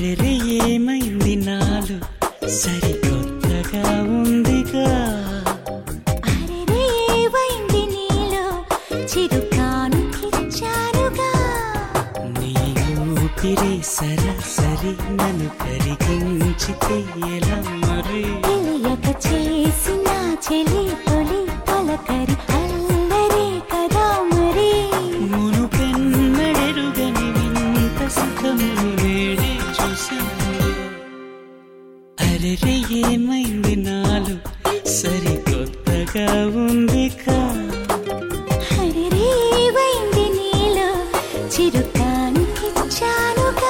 అరెరే ఏమైంది నాలు సరికొత్తగా ఉందిగా అరెరే ఏవైంది నీలో చిరుకానుకిచ్చానుగా నీ ఊపిరి సరాసరి నన్ను కరిగించితే ఎలా మరి తెలియక చేసిన చెలి తొలి పలకరి అల్లరే కదా మరి మునుపెన్నడెరుగని వింత సుఖమును నేడే చూశాను అరెరే ఏమైంది నాలు సరికొత్తగా ఉందిగా అరెరే ఏవైంది నీలో చిరుకానుకిచ్చానుగా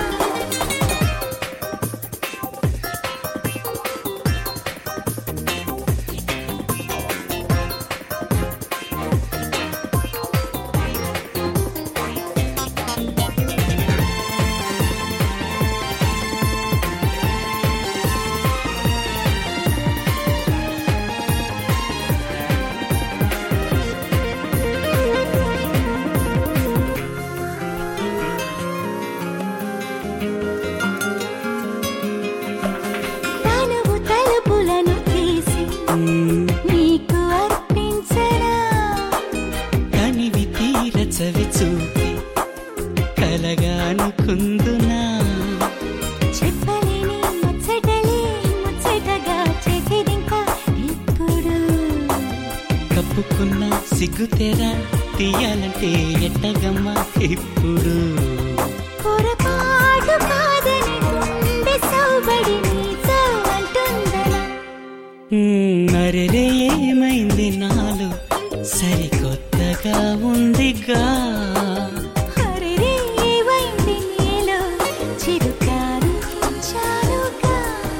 తనువు తలుపులను తీసి మ్మ్. నీకు అర్పించరా కనివి తీర చవి చూపి కలగా అనుకుందునా చెప్పలేని ముచ్చటలే ముచ్చటగా చేసేదింకా ఇప్పుడు కప్పుకున్న సిగ్గుతెరా తీయాలంటే ఎట్టగమ్మా ఇప్పుడు పొరపాటు కాదని గుండె సౌబడి నీతో అంటుందనా మ్మ్, అరెరే ఏమైంది నాలు సరికొత్తగా ఉందిగా అరెరే ఏవైంది నీలో చిరుకారు ఇచ్చానుగా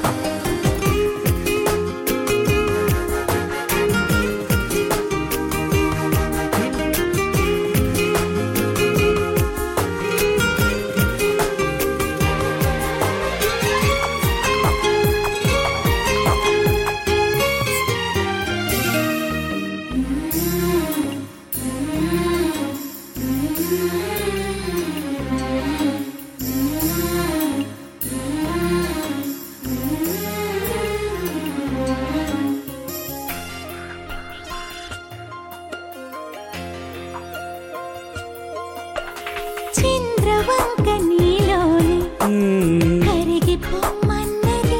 చంద్రవంక నీలోని మ్మ్, కరిగి పొమ్మన్నది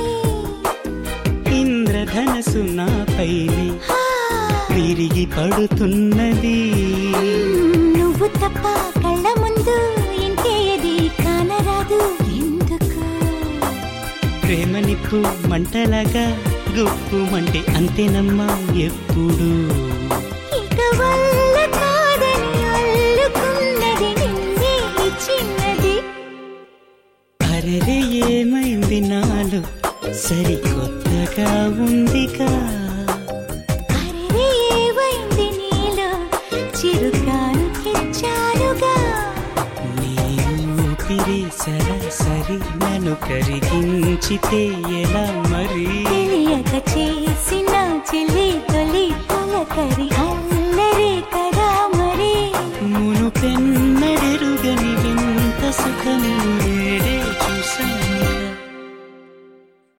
ఇంద్రధనసు నాపైనే ఆ, విరిగి పడుతున్నది నువ్వు తప్ప కళ్ళ ముందు ఇంకేది కానరాదు ఎందుకు ప్రేమ నిప్పు మంటలాగా గుప్పుమంటే అంతేనమ్మా ఎప్పుడు ఇక వల్ల కాదని అల్లుకున్నది నిన్నే చిన్నది అరెరే ఏమైంది నాలు సరికొత్తగా ఉందిగా అరెరే ఏవైంది నీలో చిరుకాను తెచ్చానుగా నీ ఊపిరి సరాసరి నన్ను కరిగించితే ఎలా మరి తెలియక చేసిన చెల్లి తొలి తొలకరి అల్లరే కదా మరి మునుపెన్నడెరుగని వింత సుఖము